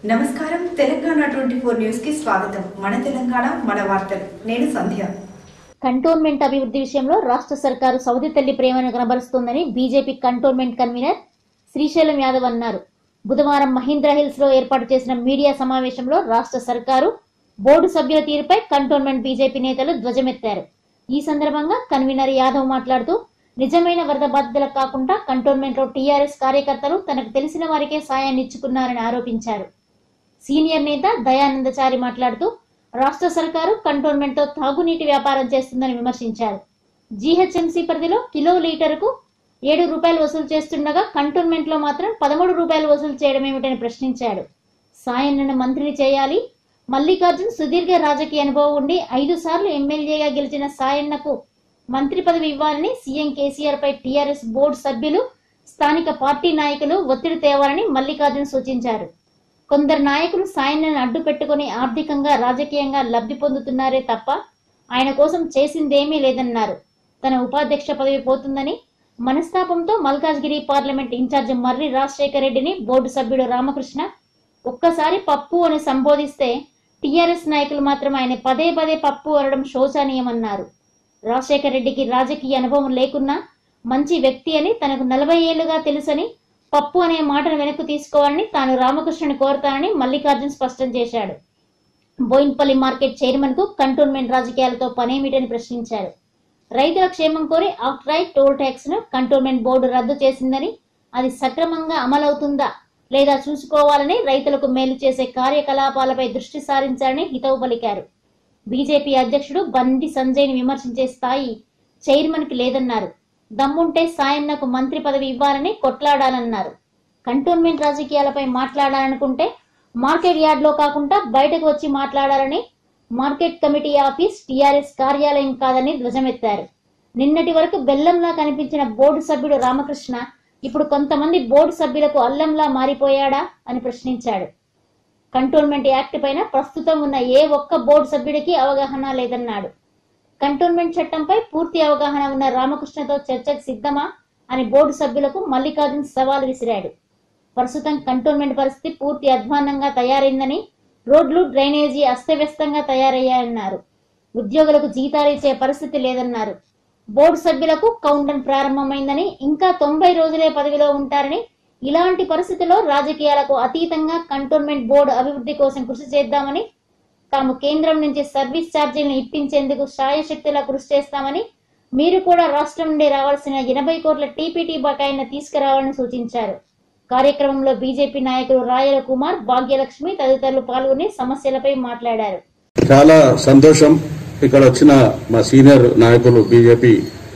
నమస్కారం Telangana twenty four news కి స్వాగతం మన తెలంగాణ మన వార్తలు నేను సంధ్య కంటోన్మెంట్ అభివృద్ధి విషయంలో రాష్ట్ర సర్కారు సౌది తల్లి ప్రేమను కనబరుస్తోందని BJP cantonment convener Srisailam Yadav అన్నారు బుధవారం మహీంద్రా హిల్స్ లో ఏర్పాటు చేసిన మీడియా సమావేశంలో రాష్ట్ర సర్కారు బోర్డు సభ్యుల తీరుపై కంటోన్మెంట్ బీజేపీ నేతలు ధ్వజమెత్తారు ఈ సందర్భంగా కన్వీనర్ యాదవ్ మాట్లాడుతూ నిజమైన వరద బాధితులకు కాకుండా కంటోన్మెంట్ లో టీఆర్ఎస్ కార్యకర్తలు తనకు తెలిసిన వారికే సాయాన్ని ఇచ్చుకున్నారని ఆరోపించారు సీనియర్ నేత దయానందచారి మాట్లాడుతూ రాష్ట్ర సర్కారు కంటోన్మెంట్ తో తాగునీటి వ్యాపారం చేస్తుందని విమర్శించారు జీహెచ్ఎంసీ పరిధిలో కిలో లీటరుకు ఏడు రూపాయలు వసూలు చేస్తుండగా కంటోన్మెంట్ లో మాత్రం పదమూడు రూపాయలు వసూలు చేయడం ఏమిటని ప్రశ్నించాడు సాయన్నను మంత్రిని చేయాలి మల్లికార్జున్ సుదీర్ఘ రాజకీయ అనుభవం ఉండి ఐదు సార్లు ఎమ్మెల్యేగా గెలిచిన సాయన్నకు మంత్రి పదవి ఇవ్వాలని సీఎం కేసీఆర్ పై టీఆర్ఎస్ బోర్డు సభ్యులు స్థానిక పార్టీ నాయకులు ఒత్తిడి తేవాలని మల్లికార్జున్ సూచించారు కొందరు నాయకులు సాయన్నను అడ్డు పెట్టుకుని ఆర్థికంగా రాజకీయంగా లబ్ధి పొందుతున్నారే తప్ప ఆయన కోసం చేసిందేమీ లేదన్నారు తన ఉపాధ్యక్ష పదవి పోతుందని మనస్తాపంతో మల్కాజ్గిరి పార్లమెంట్ ఇన్ఛార్జ్ మర్రి రాజశేఖర రెడ్డిని బోర్డు సభ్యుడు రామకృష్ణ ఒక్కసారి పప్పు అని సంబోధిస్తే టీఆర్ఎస్ నాయకులు మాత్రం ఆయన పదే పదే పప్పు అనడం శోచనీయమన్నారు రాజశేఖర రెడ్డికి రాజకీయ అనుభవం లేకున్నా మంచి వ్యక్తి అని తనకు నలభై ఏళ్లుగా తెలుసని పప్పు అనే మాటను వెనక్కు తీసుకోవాలని తాను రామకృష్ణని కోరతానని మల్లికార్జున్ స్పష్టం చేశాడు బోయిన్పల్లి మార్కెట్ చైర్మన్ కు కంటోన్మెంట్ రాజకీయాలతో పనేమిటని ప్రశ్నించారు రైతుల క్షేమం కోరి అవుట్ రైట్ టోల్ ట్యాక్స్ ను కంటోన్మెంట్ బోర్డు రద్దు చేసిందని అది సక్రమంగా అమలవుతుందా లేదా చూసుకోవాలని రైతులకు మేలు చేసే కార్యకలాపాలపై దృష్టి సారించాలని హితవు పలికారు బీజేపీ అధ్యక్షుడు బండి సంజయ్ని విమర్శించే స్థాయి చైర్మన్ కి లేదన్నారు దమ్ముంటే సాయన్నకు మంత్రి పదవి ఇవ్వాలని కొట్లాడాలన్నారు కంటోన్మెంట్ రాజకీయాలపై మాట్లాడాలనుకుంటే మార్కెట్ యార్డ్ లో కాకుండా బయటకు వచ్చి మాట్లాడాలని మార్కెట్ కమిటీ ఆఫీస్ టీఆర్ఎస్ కార్యాలయం కాదని ధ్వజమెత్తారు నిన్నటి వరకు బెల్లంలా కనిపించిన బోర్డు సభ్యుడు రామకృష్ణ ఇప్పుడు కొంతమంది బోర్డు సభ్యులకు అల్లంలా మారిపోయాడా అని ప్రశ్నించాడు కంటోన్మెంట్ యాక్ట్ పైన ప్రస్తుతం ఉన్న ఏ ఒక్క బోర్డు సభ్యుడికి అవగాహన లేదన్నాడు కంటోన్మెంట్ చట్టంపై పూర్తి అవగాహన ఉన్న రామకృష్ణతో చర్చకు సిద్ధమా అని బోర్డు సభ్యులకు మల్లికార్జున్ సవాల్ విసిరాడు ప్రస్తుతం కంటోన్మెంట్ పరిస్థితి పూర్తి అధ్వాన్నంగా తయారైందని రోడ్లు డ్రైనేజీ అస్తవ్యస్తంగా తయారయ్యాయన్నారు ఉద్యోగులకు జీతాలు ఇచ్చే పరిస్థితి లేదన్నారు బోర్డు సభ్యులకు కౌంటన్ ప్రారంభమైందని ఇంకా తొంభై రోజులే పదవిలో ఉంటారని ఇలాంటి పరిస్థితిలో రాజకీయాలకు అతీతంగా కంటోన్మెంట్ బోర్డు అభివృద్ధి కోసం కృషి చేద్దామని తాము కేంద్రం నుంచి సర్వీస్ ఛార్జీలను ఇప్పించేందుకు శాయశక్తిలా కృషి చేస్తామని మీరు కూడా రాష్ట్రం నుండి రావాల్సిన ఎనభై కోట్ల టీపీటీ బకాయిలను తీసుకురావాలని సూచించారు కార్యక్రమంలో బీజేపీ నాయకులు రాయల కుమార్ భాగ్యలక్ష్మి తదితరులు పాల్గొని సమస్యలపై మాట్లాడారు చాలా సంతోషం ఇక్కడ వచ్చిన మా సీనియర్ నాయకులు బీజేపీ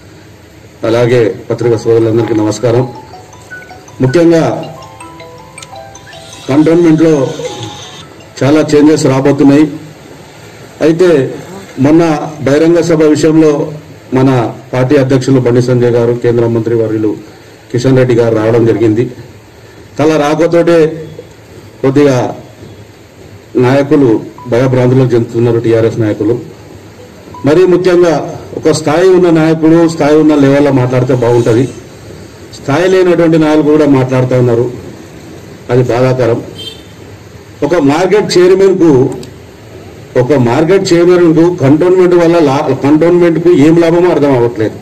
అలాగే పత్రికా సోదరులందరికీ నమస్కారం ముఖ్యంగా కంటోన్మెంట్లో చాలా చేంజెస్ రాబోతున్నాయి అయితే మొన్న బహిరంగ సభ విషయంలో మన పార్టీ అధ్యక్షులు బండి సంజయ్ గారు కేంద్ర మంత్రి వర్యులు కిషన్ రెడ్డి గారు రావడం జరిగింది తల రాకతోటే కొద్దిగా నాయకులు భయభ్రాంతులకు చెందుతున్నారు టీఆర్ఎస్ నాయకులు మరీ ముఖ్యంగా ఒక స్థాయి ఉన్న నాయకుడు స్థాయి ఉన్న లెవెల్లో మాట్లాడితే బాగుంటుంది స్థాయి లేనటువంటి నాయకులు కూడా మాట్లాడుతూ ఉన్నారు అది బాధాకరం ఒక మార్కెట్ చైర్మన్ కు ఒక మార్కెట్ చైర్మన్ కు కంటోన్మెంట్ వల్ల లా- కంటోన్మెంట్ కు ఏం లాభమో అర్థం అవ్వట్లేదు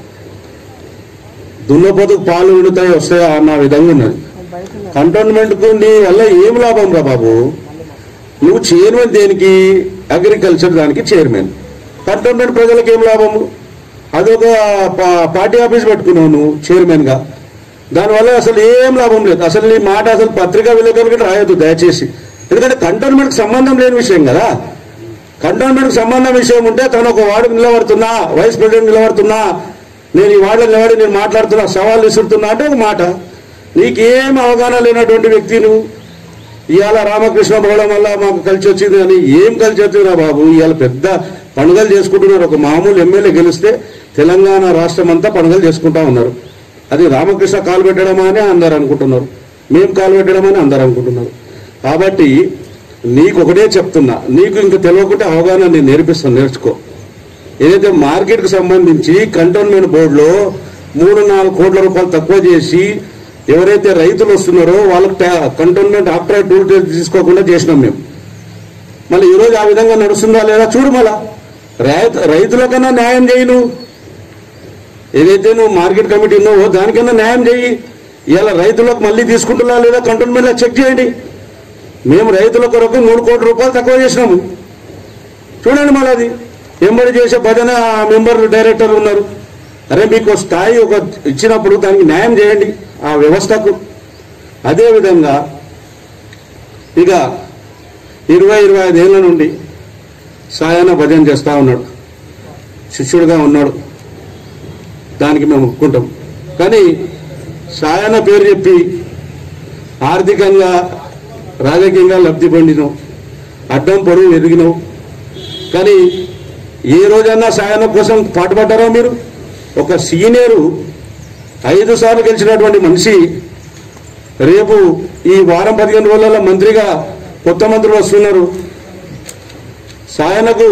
దున్నపోతుకు పాలు విడుతాయి వస్తాయా అన్న విధంగా ఉన్నది కంటోన్మెంట్ కు నీ వల్ల ఏం లాభం రా బాబు నువ్వు చైర్మన్ దేనికి అగ్రికల్చర్ దానికి చైర్మన్ కంటోన్మెంట్ ప్రజలకు ఏం లాభము అదొక పా- పార్టీ ఆఫీస్ పెట్టుకున్నావు నువ్వు చైర్మన్ గా దానివల్ల అసలు ఏం లాభం లేదు అసలు నీ మాట అసలు పత్రికా విలేకరులకు రాయొద్దు దయచేసి ఎందుకంటే కంటోన్మెంట్ సంబంధం లేని విషయం కదా కంటోన్మెంట్ సంబంధం విషయం ఉంటే తను ఒక వార్డు నిలబడుతున్నా వైస్ ప్రెసిడెంట్ నిలబడుతున్నా నేను ఈ వార్డులో నిలబడి నేను మాట్లాడుతున్నా సవాల్ విసురుతున్నా అంటే ఒక మాట నీకేం అవగాహన లేనటువంటి వ్యక్తి నువ్వు ఇవాళ రామకృష్ణ పోవడం వల్ల మాకు కలిసి వచ్చింది అని ఏం కలిసి వచ్చిందిరా బాబు ఇవాళ పెద్ద పండుగలు చేసుకుంటున్నారు ఒక మామూలు ఎమ్మెల్యే గెలిస్తే తెలంగాణ రాష్ట్రం అంతా పండుగలు చేసుకుంటా ఉన్నారు అది రామకృష్ణ కాలు పెట్టడమా అని అందరు అనుకుంటున్నారు మేము కాలు పెట్టడమని అందరు అనుకుంటున్నారు కాబట్టి నీకు ఒకటే చెప్తున్నా నీకు ఇంకా తెలియకుంటే అవగాహన నేను నేర్పిస్తాను నేర్చుకో ఏదైతే మార్కెట్ కు సంబంధించి కంటోన్మెంట్ బోర్డులో మూడు నాలుగు కోట్ల రూపాయలు తక్కువ చేసి ఎవరైతే రైతులు వస్తున్నారో వాళ్ళకి కంటోన్మెంట్ ఆఫ్టర్ టూర్ తీసుకోకుండా చేసినాం మేము మళ్ళీ ఈరోజు ఆ విధంగా నడుస్తుందా లేదా చూడు మళ్ళా రైతు రైతులకన్నా న్యాయం చేయి నువ్వు ఏదైతే నువ్వు మార్కెట్ కమిటీ ఉన్నావో దానికన్నా న్యాయం చేయి ఇలా రైతులకు మళ్ళీ తీసుకుంటున్నా లేదా కంటోన్మెంట్లో చెక్ చేయండి మేము రైతుల కొరకు మూడు కోట్ల రూపాయలు తక్కువ చేసినాము చూడండి మళ్ళీ అది ఎంబడి చేసే భజన మెంబర్ డైరెక్టర్ ఉన్నారు అరే మీకు స్థాయి ఒక ఇచ్చినప్పుడు దానికి న్యాయం చేయండి ఆ వ్యవస్థకు అదేవిధంగా ఇక ఇరవై ఇరవై ఐదేళ్ల నుండి సాయాన భజన చేస్తా ఉన్నాడు శిష్యుడిగా ఉన్నాడు దానికి మేము ఒప్పుకుంటాం కానీ సాయాన పేరు చెప్పి ఆర్థికంగా రాజకీయంగా లబ్ధి పొందినావు అడ్డం పొడవు ఎదిగినావు కానీ ఏ రోజన్నా సాయన కోసం పాటుపడ్డారా మీరు ఒక సీనియరు ఐదు సార్లు గెలిచినటువంటి మనిషి రేపు ఈ వారం పదిహేను రోజుల మంత్రిగా కొత్త మంత్రులు వస్తున్నారు సాయనకు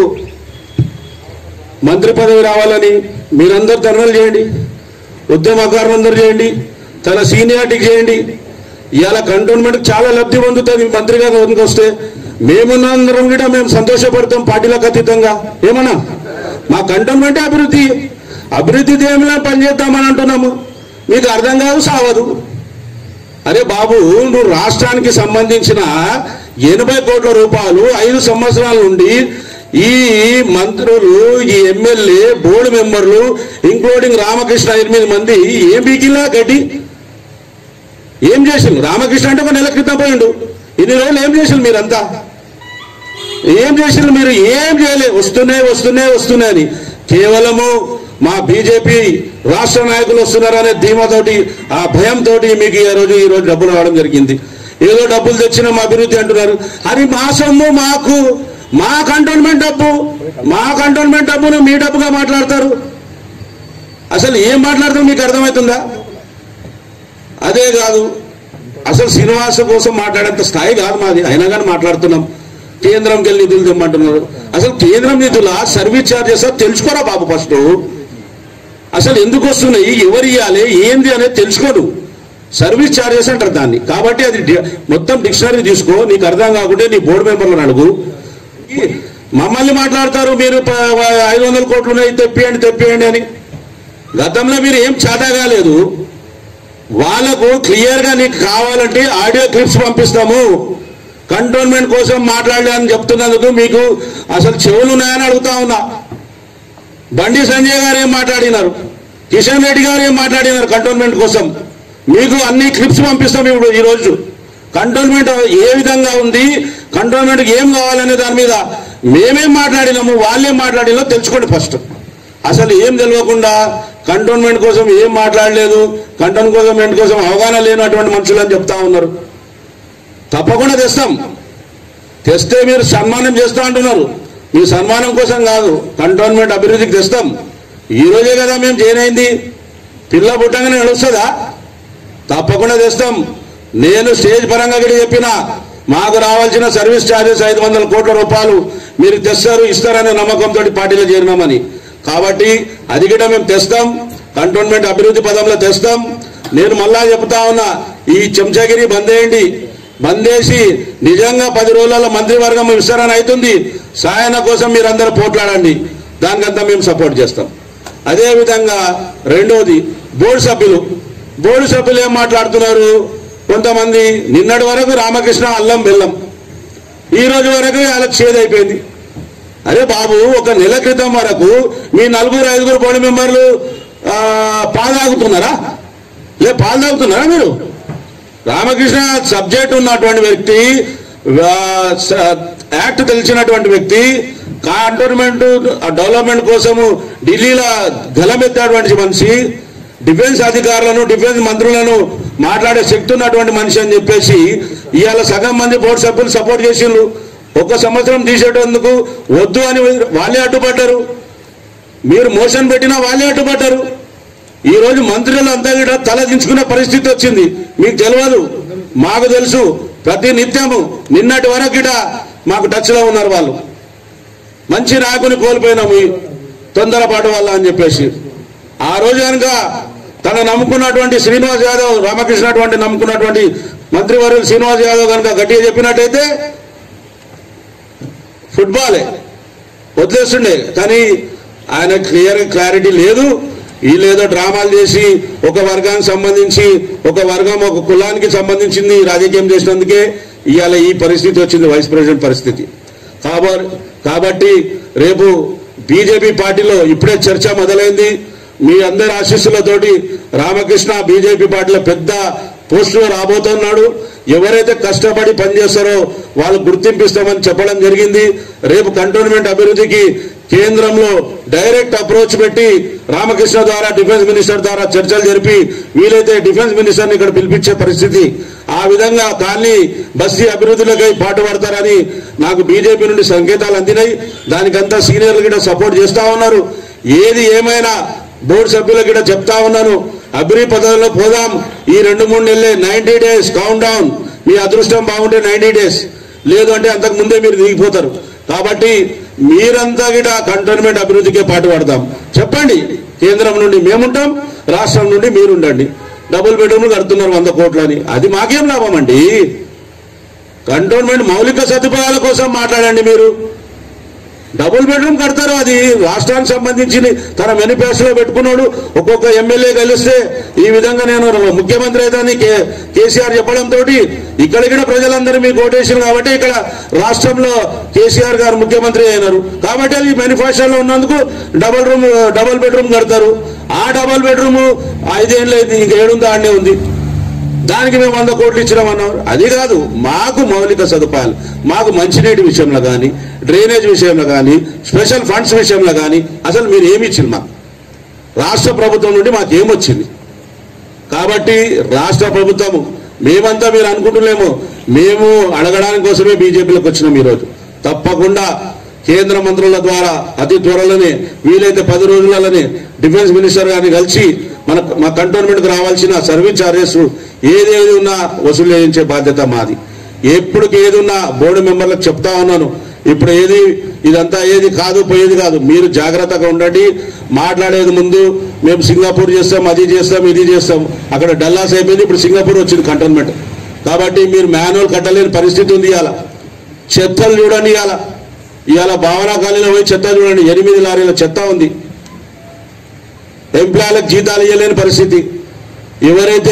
మంత్రి పదవి రావాలని మీరందరూ ధర్నాలు చేయండి ఉద్యమకారులు అందరూ చేయండి తన సీనియారిటీకి చేయండి ఇవాళ కంటోన్మెంట్ చాలా లబ్ధి పొందుతుంది మంత్రిగా కనుక వస్తే మేమున్నందరం కూడా మేము సంతోషపడతాం పార్టీలకు అతీతంగా ఏమన్నా మా కంటోన్మెంటే అభివృద్ధి అభివృద్ధి ఏమైనా పనిచేద్దామని అంటున్నాము మీకు అర్థం కాదు సావదు అరే బాబు నువ్వు రాష్ట్రానికి సంబంధించిన ఎనభై కోట్ల రూపాయలు ఐదు సంవత్సరాల నుండి ఈ మంత్రులు ఈ ఎమ్మెల్యే బోర్డు మెంబర్లు ఇంక్లూడింగ్ రామకృష్ణ ఎనిమిది మంది ఏం బీకిలా గడ్డి ఏం చేసిండు రామకృష్ణ అంటే ఒక నెల క్రితం పోయిండు ఇన్ని రోజులు ఏం చేసిండు మీరంతా ఏం చేసిండు మీరు ఏం చేయలే వస్తున్నాయి వస్తున్నాయి వస్తున్నాయి అని కేవలము మా బీజేపీ రాష్ట్ర నాయకులు వస్తున్నారనే ధీమాతోటి ఆ భయంతో మీకు ఈ రోజు ఈ రోజు డబ్బులు రావడం జరిగింది ఏదో డబ్బులు తెచ్చిన మా అభివృద్ధి అంటున్నారు అది మా సొమ్ము మాకు మా కంటోన్మెంట్ డబ్బు మా కంటోన్మెంట్ డబ్బును మీ డబ్బుగా మాట్లాడతారు అసలు ఏం మాట్లాడతారు మీకు అర్థమవుతుందా అదే కాదు అసలు శ్రీనివాస కోసం మాట్లాడేంత స్థాయి కాదు మాది అయినా కానీ మాట్లాడుతున్నాం కేంద్రంకి వెళ్ళి నిధులు తెమ్మంటున్నారు అసలు కేంద్రం నిధుల సర్వీస్ ఛార్జెస్ తెలుసుకోరా బాబు ఫస్ట్ అసలు ఎందుకు వస్తున్నాయి ఎవరు ఇవ్వాలి ఏంది అనేది తెలుసుకోడు సర్వీస్ ఛార్జెస్ అంటారు దాన్ని కాబట్టి అది డి- మొత్తం డిక్షనరీ తీసుకో నీకు అర్థం కాకుంటే నీ బోర్డు మెంబర్లను అడుగు ఈ- మమ్మల్ని మాట్లాడతారు మీరు ప- ఐదు వందల కోట్లు ఉన్నాయి తెప్పియండి తెప్పియండి అని గతంలో మీరు ఏం చేత కాలేదు వాళ్ళకు క్లియర్ గా నీకు కావాలంటే ఆడియో క్లిప్స్ పంపిస్తాము కంటోన్మెంట్ కోసం మాట్లాడలేదని చెప్తున్నందుకు మీకు అసలు చెవులు ఉన్నాయని అడుగుతా ఉన్నా బండి సంజయ్ గారు ఏం మాట్లాడినారు కిషన్ రెడ్డి గారు ఏం మాట్లాడినారు కంటోన్మెంట్ కోసం మీకు అన్ని క్లిప్స్ పంపిస్తాం ఇప్పుడు ఈ రోజు కంటోన్మెంట్ ఏ విధంగా ఉంది కంటోన్మెంట్ ఏం కావాలనే దాని మీద మేమేం మాట్లాడినాము వాళ్ళేం మాట్లాడినో తెలుసుకోండి ఫస్ట్ అసలు ఏం తెలియకుండా కంటోన్మెంట్ కోసం ఏం మాట్లాడలేదు కంటోన్మెంట్ కోసం అవగాహన లేనటువంటి మనుషులు అని చెప్తా ఉన్నారు తప్పకుండా తెస్తాం తెస్తే మీరు సన్మానం చేస్తా అంటున్నారు మీ సన్మానం కోసం కాదు కంటోన్మెంట్ అభివృద్ధికి తెస్తాం ఈ రోజే కదా మేము జాయిన్ అయింది పిల్ల పుట్టంగానే నడుస్తుందా తప్పకుండా తెస్తాం నేను స్టేజ్ పరంగా కూడా చెప్పిన మాకు రావాల్సిన సర్వీస్ ఛార్జెస్ ఐదు వందల కోట్ల రూపాయలు మీరు తెస్తారు ఇస్తారనే నమ్మకంతో పార్టీలో చేరినామని కాబట్టి అది కూడా మేము తెస్తాం కంటోన్మెంట్ అభివృద్ధి పదంలో తెస్తాం నేను మళ్ళా చెప్తా ఉన్నా ఈ చెంచాగిరి బంద్ చేయండి బంద్ చేసి నిజంగా పది రోజులలో మంత్రివర్గం విస్తరణ అవుతుంది సాయన కోసం మీరందరూ పోట్లాడండి దానికంతా మేము సపోర్ట్ చేస్తాం అదేవిధంగా రెండోది బోర్డు సభ్యులు బోర్డు సభ్యులు ఏం మాట్లాడుతున్నారు కొంతమంది నిన్నటి వరకు రామకృష్ణ అల్లం బెల్లం ఈ రోజు వరకు వాళ్ళకి చేదైపోయింది అరే బాబు ఒక నెల క్రితం వరకు మీ నలుగురు ఐదుగురు బోర్డు మెంబర్లు ఆ, పాలు తాగుతున్నారా లే పాలు తాగుతున్నారా మీరు రామకృష్ణ సబ్జెక్ట్ ఉన్నటువంటి వ్యక్తి ఆ, స- యాక్ట్ తెలిసినటువంటి వ్యక్తి కంటోన్మెంట్ డెవలప్మెంట్ కోసము ఢిల్లీలో గలమెత్తాటువంటి మనిషి డిఫెన్స్ అధికారులను డిఫెన్స్ మంత్రులను మాట్లాడే శక్తి ఉన్నటువంటి మనిషి అని చెప్పేసి ఇవాళ సగం మంది బోర్డు సభ్యులు సపోర్ట్ చేసిండ్రు ఒక్క సంవత్సరం తీసేటందుకు వద్దు అని వాళ్ళే అడ్డుపడ్డారు మీరు మోషన్ పెట్టినా వాళ్ళే అడ్డుపడ్డారు ఈ రోజు మంత్రులు అంతా కూడా తల దించుకునే పరిస్థితి వచ్చింది మీకు తెలియదు మాకు తెలుసు ప్రతి నిత్యము నిన్నటి వరకు కూడా మాకు టచ్ లో ఉన్నారు వాళ్ళు మంచి నాయకుని కోల్పోయినాము ఈ తొందరపాటు వల్ల అని చెప్పేసి ఆ రోజు కనుక తన నమ్ముకున్నటువంటి శ్రీనివాస్ యాదవ్ రామకృష్ణ అటువంటి నమ్ముకున్నటువంటి మంత్రివర్యులు శ్రీనివాస్ యాదవ్ కనుక గట్టిగా చెప్పినట్టయితే ఫుట్బాలే వదిలేస్తుండే కానీ ఆయన క్లియర్ క్లారిటీ లేదు వీళ్ళేదో డ్రామాలు చేసి ఒక వర్గానికి సంబంధించి ఒక వర్గం ఒక కులానికి సంబంధించింది రాజకీయం చేసినందుకే ఇవాళ ఈ పరిస్థితి వచ్చింది వైస్ ప్రెసిడెంట్ పరిస్థితి కాబ- కాబట్టి రేపు బీజేపీ పార్టీలో ఇప్పుడే చర్చ మొదలైంది మీ అందరి ఆశీస్సులతోటి రామకృష్ణ బీజేపీ పార్టీలో పెద్ద పోస్టులో రాబోతున్నాడు ఎవరైతే కష్టపడి పనిచేస్తారో వాళ్ళు గుర్తింపిస్తామని చెప్పడం జరిగింది రేపు కంటోన్మెంట్ అభివృద్ధికి కేంద్రంలో డైరెక్ట్ అప్రోచ్ పెట్టి రామకృష్ణ ద్వారా డిఫెన్స్ మినిస్టర్ ద్వారా చర్చలు జరిపి వీలైతే డిఫెన్స్ మినిస్టర్ని ఇక్కడ పిలిపించే పరిస్థితి ఆ విధంగా కాలనీ బస్తీ అభివృద్ధిలోకై పాటుపడతారని నాకు బీజేపీ నుండి సంకేతాలు అందినాయి దానికంతా సీనియర్లు కూడా సపోర్ట్ చేస్తా ఉన్నారు ఏది ఏమైనా బోర్డు సభ్యులకు కూడా చెప్తా ఉన్నాను అభివృద్ధి పద్ధతిలో పోదాం ఈ రెండు మూడు నెలలే నైన్టీ డేస్ కౌంట్ డౌన్ మీ అదృష్టం బాగుంటే నైన్టీ డేస్ లేదు అంటే అంతకు ముందే మీరు దిగిపోతారు కాబట్టి మీరంతా కూడా కంటోన్మెంట్ అభివృద్ధికే పాటు పడదాం చెప్పండి కేంద్రం నుండి మేముంటాం రాష్ట్రం నుండి మీరుండండి డబుల్ బెడ్రూమ్లు కడుతున్నారు వంద కోట్లని అది మాకేం లాభం అండి కంటోన్మెంట్ మౌలిక సదుపాయాల కోసం మాట్లాడండి మీరు డబుల్ బెడ్రూమ్ కడతారు అది రాష్ట్రానికి సంబంధించి తన మేనిఫెస్టోలో పెట్టుకున్నాడు ఒక్కొక్క ఎమ్మెల్యే కలిస్తే ఈ విధంగా నేను ముఖ్యమంత్రి అయితే కే- కేసీఆర్ చెప్పడంతో ఇక్కడ కూడా ప్రజలందరూ మీకు ఓటేసారు కాబట్టి ఇక్కడ రాష్ట్రంలో కేసీఆర్ గారు ముఖ్యమంత్రి అయినారు కాబట్టి అది మేనిఫెస్టోలో ఉన్నందుకు డబుల్ రూమ్ డబుల్ బెడ్రూమ్ కడతారు ఆ డబుల్ బెడ్రూమ్ ఐదేళ్ళు అయింది ఇంకా ఏడుందా అనే ఉంది దానికి మేము వంద కోట్లు ఇచ్చినామన్నారు అది కాదు మాకు మౌలిక సదుపాయాలు మాకు మంచినీటి విషయంలో కానీ డ్రైనేజ్ విషయంలో కానీ స్పెషల్ ఫండ్స్ విషయంలో కానీ అసలు మీరు ఏమి ఇచ్చింది మాకు రాష్ట్ర ప్రభుత్వం నుండి మాకు ఏమొచ్చింది కాబట్టి రాష్ట్ర ప్రభుత్వము మేమంతా మీరు అనుకుంటున్నామో మేము అడగడానికి కోసమే బీజేపీలోకి వచ్చినాం ఈరోజు తప్పకుండా కేంద్ర మంత్రుల ద్వారా అతి త్వరలోనే వీలైతే పది రోజులలోనే డిఫెన్స్ మినిస్టర్ గారిని కలిసి మన మా కంటోన్మెంట్కి రావాల్సిన సర్వీస్ చార్జెస్ ఏదేది ఉన్నా వసూలు చేయించే బాధ్యత మాది ఎప్పటికి ఏది ఉన్నా బోర్డు మెంబర్లకు చెప్తా ఉన్నాను ఇప్పుడు ఏది ఇదంతా ఏది కాదు పోయేది కాదు మీరు జాగ్రత్తగా ఉండండి మాట్లాడేది ముందు మేము సింగపూర్ చేస్తాం అది చేస్తాం ఇది చేస్తాం అక్కడ డల్లాస్ అయిపోయింది ఇప్పుడు సింగపూర్ వచ్చింది కంటోన్మెంట్ కాబట్టి మీరు మాన్యువల్ కట్టలేని పరిస్థితి ఉంది ఇవాళ చెత్తలు చూడండి ఇవాళ ఇవాళ భావనా కాలనీలో పోయి చెత్త చూడండి ఎనిమిది లారీల చెత్త ఉంది ఎంప్లాయీలకు జీతాలు ఇవ్వలేని పరిస్థితి ఎవరైతే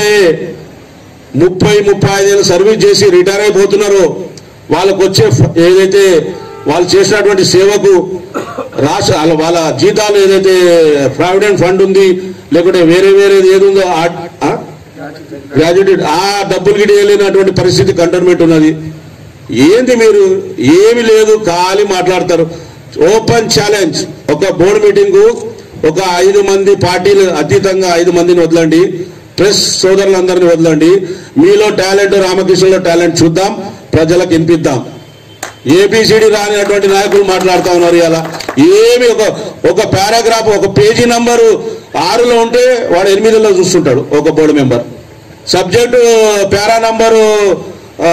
ముప్పై ముప్పై ఐదేళ్ళు సర్వీస్ చేసి రిటైర్ అయిపోతున్నారో వాళ్ళకు వచ్చే ఫ- ఏదైతే వాళ్ళు చేసినటువంటి సేవకు రాష్ట్ర వాళ్ళ- వాళ్ళ జీతాలు ఏదైతే ప్రావిడెంట్ ఫండ్ ఉంది లేకుంటే వేరే వేరేది ఏది ఉందో ఆ- ఆ? గ్రాడ్యుయేట్ ఆ డబ్బులు గిడి వెళ్ళినటువంటి పరిస్థితి కంటోన్మెంట్ ఉన్నది ఏంది మీరు ఏమి లేదు ఖాళీ మాట్లాడతారు ఓపెన్ ఛాలెంజ్ ఒక బోర్డు మీటింగ్ ఒక ఐదు మంది పార్టీలు అతీతంగా ఐదు మందిని వదలండి ప్రెస్ సోదరులందరినీ వదలండి మీలో టాలెంట్ రామకృష్ణలో టాలెంట్ చూద్దాం ప్రజలకు వినిపిద్దాం ఏబిసిడి రానిటువంటి నాయకులు మాట్లాడుతా ఉన్నారు ఇలా ఏమి ఒక ఒక పారాగ్రాఫ్ ఒక పేజీ నంబరు ఆరులో ఉంటే వాడు ఎనిమిదిలో చూస్తుంటాడు ఒక board member subject para number ఆ,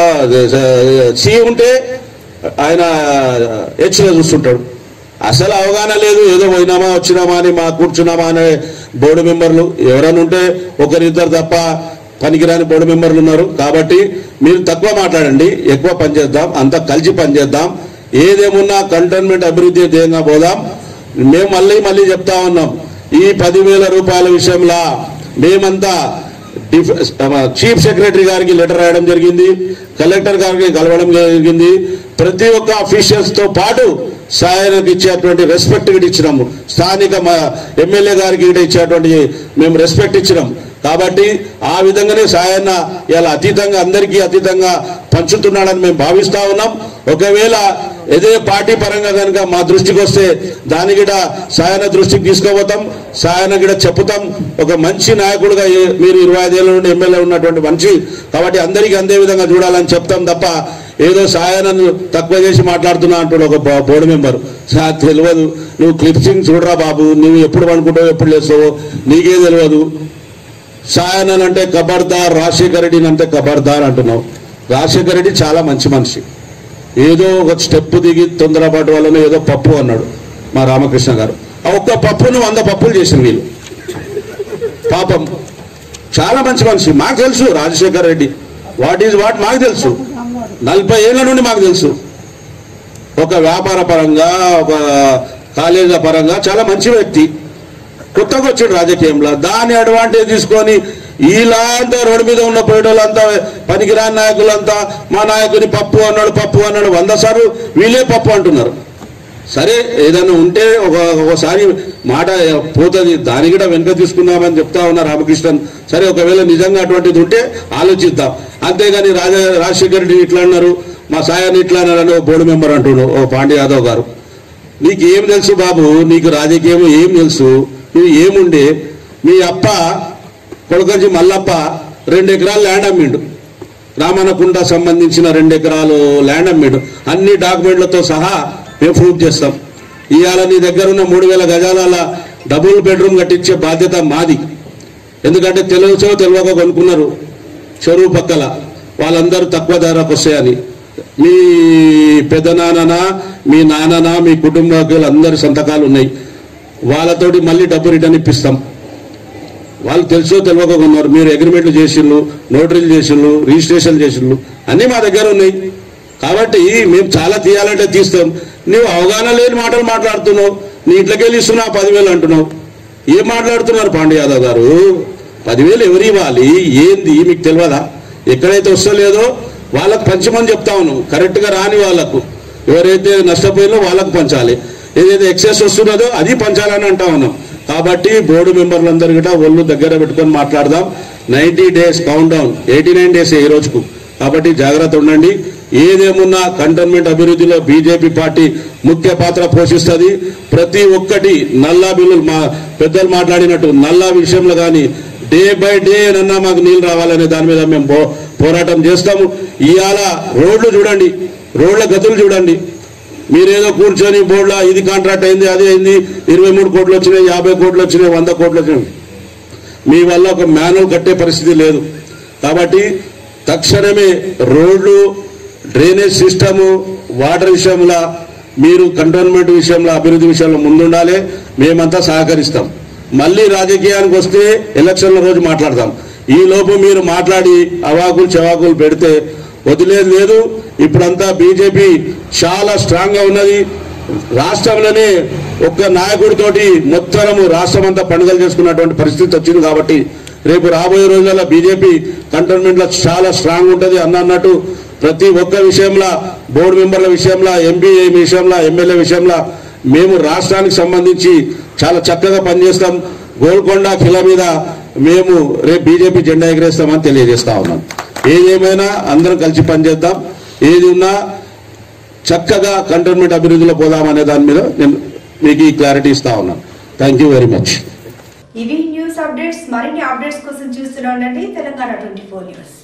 సి ఉంటే ఆయన హెచ్లో చూస్తుంటాడు అసలు అవగాహన లేదు ఏదో పోయినామా వచ్చినామా అని మా కూర్చున్నామా అనే బోర్డు మెంబర్లు ఎవరైనా ఉంటే ఒకరిద్దరు తప్ప పనికిరాని బోర్డు మెంబర్లు ఉన్నారు కాబట్టి మీరు తక్కువ మాట్లాడండి ఎక్కువ పనిచేద్దాం అంతా కలిసి పనిచేద్దాం ఏదేమున్నా కంటోన్మెంట్ అభివృద్ధి ధ్యేయంగా పోదాం మేము మళ్ళీ మళ్ళీ చెప్తా ఉన్నాం ఈ పదివేల రూపాయల విషయంలో మేమంతా డిఫ- చీఫ్ సెక్రటరీ గారికి లెటర్ రాయడం జరిగింది కలెక్టర్ గారికి కలవడం జరిగింది ప్రతి ఒక్క అఫీషియల్స్ తో పాటు సాయనకు ఇచ్చేటువంటి రెస్పెక్ట్ కూడా ఇచ్చినాము స్థానిక మా ఎమ్మెల్యే గారికి కూడా ఇచ్చేటువంటి మేము రెస్పెక్ట్ ఇచ్చినాం కాబట్టి ఆ విధంగానే సాయన్న ఇలా అతీతంగా అందరికీ అతీతంగా పంచుతున్నాడని మేము భావిస్తా ఉన్నాం ఒకవేళ ఏదే పార్టీ పరంగా కనుక మా దృష్టికి వస్తే దాని కూడా సాయన దృష్టికి తీసుకుపోతాం సాయన కూడా చెప్పుతాం ఒక మంచి నాయకుడుగా ఏ- మీరు ఇరవై ఐదేళ్ల నుండి ఎమ్మెల్యే ఉన్నటువంటి మనిషి కాబట్టి అందరికీ అందే విధంగా చూడాలని చెప్తాం తప్ప ఏదో సాయనను తక్కువ చేసి మాట్లాడుతున్నా అంటాడు ఒక బో- బోర్డు మెంబర్ సార్ తెలియదు నువ్వు క్లిప్సింగ్ చూడరా బాబు నువ్వు ఎప్పుడు పనుకుంటావు ఎప్పుడు లేస్తావో నీకే తెలియదు సాయనన్ అంటే కబర్దార్ రాజశేఖర రెడ్డిని అంటే కబర్దార్ అంటున్నావు రాజశేఖర రెడ్డి చాలా మంచి మనిషి ఏదో ఒక స్టెప్ దిగి తొందరపాటు వలన ఏదో పప్పు అన్నాడు మా రామకృష్ణ గారు ఆ ఒక్క పప్పును వంద పప్పులు చేసిన వీళ్ళు పాపం చాలా మంచి మనిషి మాకు తెలుసు Rajasekhar Reddy what is what మాకు తెలుసు నలభై ఏళ్ళ నుండి మాకు తెలుసు ఒక వ్యాపార పరంగా ఒక కాలేజీల పరంగా చాలా మంచి వ్యక్తి కొత్తగా వచ్చాడు రాజకీయంలో దాని అడ్వాంటేజ్ తీసుకొని ఇలా అంతా రోడ్డు మీద ఉన్న పోయేటోళ్ళంతా పనికిరాని నాయకులంతా మా నాయకుని పప్పు అన్నాడు పప్పు అన్నాడు వంద సార్లు వీళ్ళే పప్పు అంటున్నారు సరే ఏదైనా ఉంటే ఒక ఒకసారి మాట పోతుంది దాని కూడా వెనుక తీసుకుందామని చెప్తా ఉన్నా రామకృష్ణన్ సరే ఒకవేళ నిజంగా అటువంటిది ఉంటే ఆలోచిద్దాం అంతేగాని రాజా రాజశేఖర రెడ్డి ఇట్లా అన్నారు మా సాయాన్ని ఇట్లా అన్నారని ఓ బోర్డు మెంబర్ అంటున్నాడు ఓ పాండే యాదవ్ గారు నీకు ఏం తెలుసు బాబు నీకు రాజకీయం ఏం తెలుసు నువ్వు ఏముండే మీ అప్ప కొడకంచి మల్లప్ప రెండు ఎకరాలు ల్యాండ్ అమ్మిండు రామనకుండ సంబంధించిన రెండు ఎకరాలు ల్యాండ్ అమ్మిండు అన్ని డాక్యుమెంట్లతో సహా మేము ప్రూఫ్ చేస్తాం ఇవాళ నీ దగ్గర ఉన్న మూడు వేల గజాల డబుల్ బెడ్రూమ్ కట్టించే బాధ్యత మాది ఎందుకంటే తెలుసో తెలియక కొనుక్కున్నారు చెరువు పక్కల వాళ్ళందరూ తక్కువ ధరకు వస్తాయని మీ పెదనాన్న మీ నాన్న మీ కుటుంబీకులు అందరి సంతకాలు ఉన్నాయి వాళ్ళతోటి మళ్ళీ డబ్బు రిటర్న్ ఇప్పిస్తాం వాళ్ళు తెలుసో తెలియక కొన్నారు మీరు అగ్రిమెంట్లు చేసిండ్రు నోటరీలు చేసిండ్రు రిజిస్ట్రేషన్ చేసిండ్రు అన్నీ మా దగ్గర ఉన్నాయి కాబట్టి మేము చాలా తీయాలంటే తీస్తాం నువ్వు అవగాహన లేని మాటలు మాట్లాడుతున్నావు నీ ఇంట్లోకెళ్ళి ఇస్తున్నావు పదివేలు అంటున్నావు ఏం మాట్లాడుతున్నారు పాండే యాదవ్ గారు పదివేలు ఎవరు ఇవ్వాలి ఏంది మీకు తెలియదా ఎక్కడైతే వస్తలేదో వాళ్ళకు పంచమని చెప్తా ఉన్నాం కరెక్ట్గా రాని వాళ్ళకు ఎవరైతే నష్టపోయినో వాళ్ళకు పంచాలి ఏదైతే ఎక్సెస్ వస్తున్నదో అది పంచాలని అంటా ఉన్నాం కాబట్టి బోర్డు మెంబర్లందరూ కూడా ఒళ్ళు దగ్గర పెట్టుకొని మాట్లాడదాం ninety days count down eighty nine days ఈ రోజుకు కాబట్టి జాగ్రత్త ఉండండి ఏదేమున్నా కంటోన్మెంట్ అభివృద్ధిలో బీజేపీ పార్టీ ముఖ్య పాత్ర పోషిస్తుంది ప్రతి ఒక్కటి నల్లా బిల్లులు మా పెద్దలు మాట్లాడినట్టు నల్లా విషయంలో కానీ డే బై డే నన్నా మాకు నీళ్ళు రావాలనే దాని మీద మేము పో- పోరాటం చేస్తాము ఇవాళ రోడ్లు చూడండి రోడ్ల గతులు చూడండి మీరేదో కూర్చొని బోర్డులో ఇది కాంట్రాక్ట్ అయింది అది అయింది ఇరవై మూడు కోట్లు వచ్చినాయి యాభై కోట్లు వచ్చినాయి వంద కోట్లు వచ్చినాయి మీ వల్ల ఒక మాన్యువల్ కట్టే పరిస్థితి లేదు కాబట్టి తక్షణమే రోడ్లు డ్రైనేజ్ సిస్టము వాటర్ విషయంలో మీరు కంటోన్మెంట్ విషయంలో అభివృద్ధి విషయంలో ముందుండాలి మేమంతా సహకరిస్తాం మళ్ళీ రాజకీయానికి వస్తే ఎలక్షన్ల రోజు మాట్లాడతాం ఈ లోపు మీరు మాట్లాడి అవాకులు చవాకులు పెడితే వదిలేదు లేదు ఇప్పుడంతా బీజేపీ చాలా స్ట్రాంగ్ గా ఉన్నది రాష్ట్రంలోనే ఒక్క నాయకుడితోటి మొత్తము రాష్ట్రం అంతా పండుగలు చేసుకున్నటువంటి పరిస్థితి వచ్చింది కాబట్టి రేపు రాబోయే రోజుల్లో బీజేపీ కంటోన్మెంట్ లో చాలా స్ట్రాంగ్ ఉంటుంది అన్న అన్నట్టు ప్రతి ఒక్క విషయంలో బోర్డు మెంబర్ల విషయంలో ఎంపీ విషయంలో ఎమ్మెల్యే విషయంలో మేము రాష్ట్రానికి సంబంధించి చాలా చక్కగా పనిచేస్తాం గోల్కొండ కిల మీద మేము రేపు బీజేపీ జెండా ఎగరేస్తామని తెలియజేస్తా ఉన్నాం ఏదేమైనా అందరం కలిసి పనిచేద్దాం ఏది ఉన్నా చక్కగా కంటోన్మెంట్ అభివృద్ధిలో పోదామనే దాని మీద నేను మీకు ఈ క్లారిటీ ఇస్తా ఉన్నాను థ్యాంక్ యూ వెరీ మచ్ ఇవి న్యూస్ అప్డేట్స్ మరిన్ని అప్డేట్స్ కోసం చూస్తూనే ఉండండి తెలంగాణ ట్వంటీ ఫోర్ న్యూస్